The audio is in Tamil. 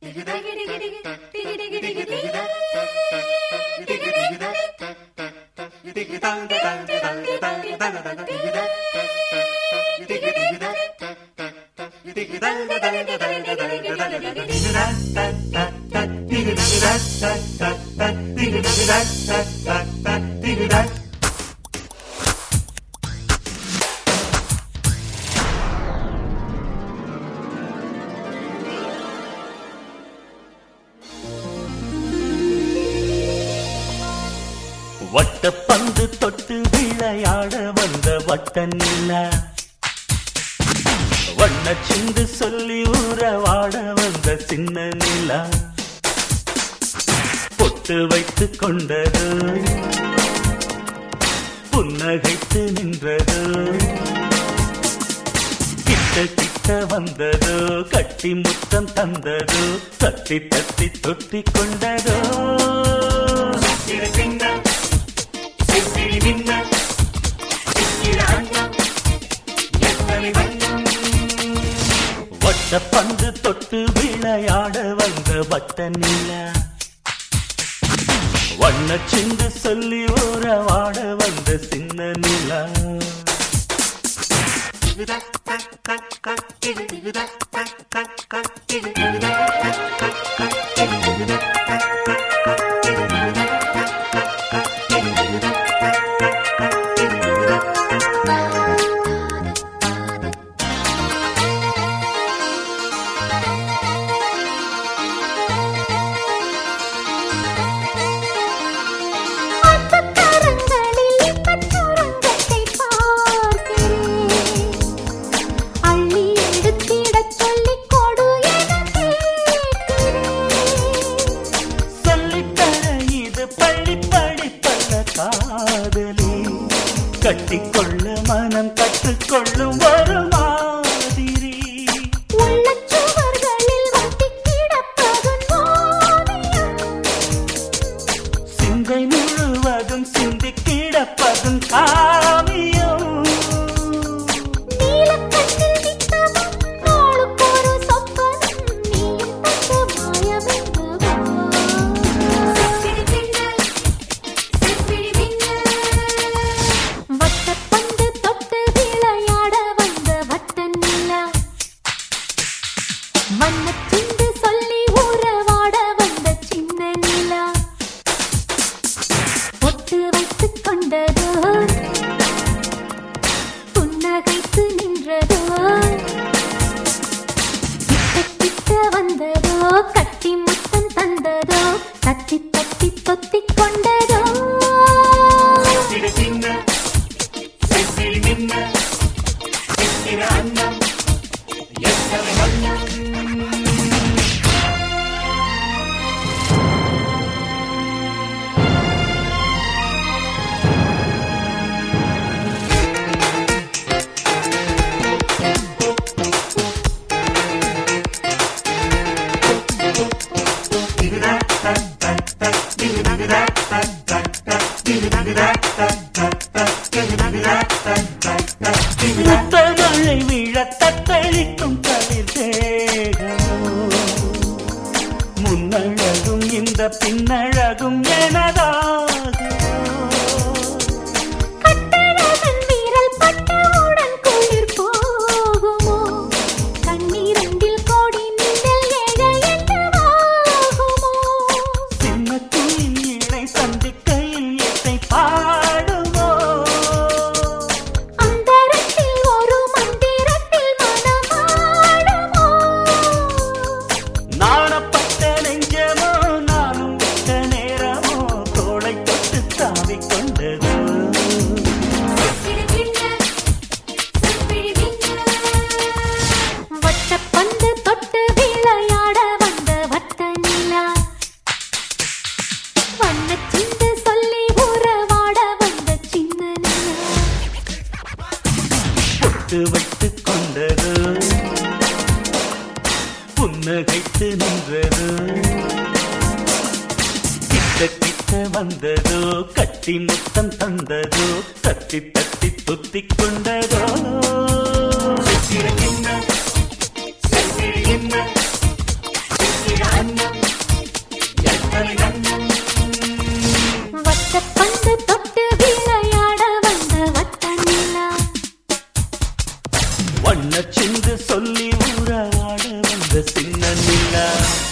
வட்டப்பந்து தொட்டு விளையாட வந்த வட்ட நிலா வண்ண சிந்து சொல்லி ஊறவாட வந்த சின்ன நிலா பொட்டு வைத்து கொண்டது புன்னகைத்து நின்றது கிட்ட கிட்ட வந்ததோ கட்டி முத்தம் தந்ததோ தட்டி தட்டி தொட்டி கொண்டதோ வட்ட பந்து தொட்டு விளையாட வந்த வட்ட நிலா வண்ண சிந்து சொல்லி ஓரவாட வந்த சின்ன நிலா அத்தரங்களில் பச்சுரங்கத்தை பார்க்கிறேன் அள்ளி எடுத்திடச் சொல்லிக் கொடு எனக் கேட்கிறேன் சொல்லித்தர இது பள்ளி படிப்பல்ல காதலி கட்டிக்கொள்ள மனம் கற்றுக்கொள்ளும் ஒரு மாதிரி உள்ளச் சுவர்களில் ஒட்டிக் கிடப்பதும் ஓவியம். சிந்தை முழுவதும் சிந்தி கிடப்பதும் காவியம் நீலக்கண்ணில் நித்தமும் நாளுக்கொரு சொப்பனம். நீயும் தந்த மாயமென்னவோ. வட்டப்பந்து தொட்டு விளையாட வந்த வட்ட நிலா மன்னச்சிந்து சொல்லி உறவாட வந்த சின்ன நிலா பொட்டு வைத்துக் கொண்டதோ புன்னகைத்து நின்றதோ கிட்ட கிட்ட வந்ததோ கட்டி முத்தம் தந்ததோ தட்டி தட்டி தொத்திக் கொண்டதோ முத்தமழை விழ தத்தளிக்கும் தளிர் தேகமோ முன்னழகும் இந்த பின்னழகும் எனதாகுமோ கட்டழகன் வீரல் பட்டவுடன் குளிர் போகுமோ கண்ணீரண்டில் கோடி மின்னல் எழ என்னவாகுமோ சின்ன குயில் இணை சந்திக்கையில் இசை பாடுமோ அந்தரத்தில் ஒரு மந்திரத்தில் மனமாடுமோ நாணப்பட்ட நெஞ்சமோ நானும் விட்ட நேரமோ தோளை தொட்டு தாவிக் கொண்டது வட்டப்பந்து தொட்டு விளையாட வந்த வட்ட நிலா வண்ணச்சிந்து சொல்லி உறவாட வந்த சின்ன நிலா பொட்டு வைத்துக் கொண்டது புன்னகைத்து நின்றது கிட்ட கிட்ட வந்ததோ கட்டி முத்தம் தந்ததோ தட்டி தட்டி துத்திக் கொண்டதோ சித்திர எத்தனை கண்ணம் வட்டப்பந்து தொட்டு விளையாட வந்த வட்ட நிலா வண்ண சிந்து சொல்லி ஊராட வந்த சின்ன நிலா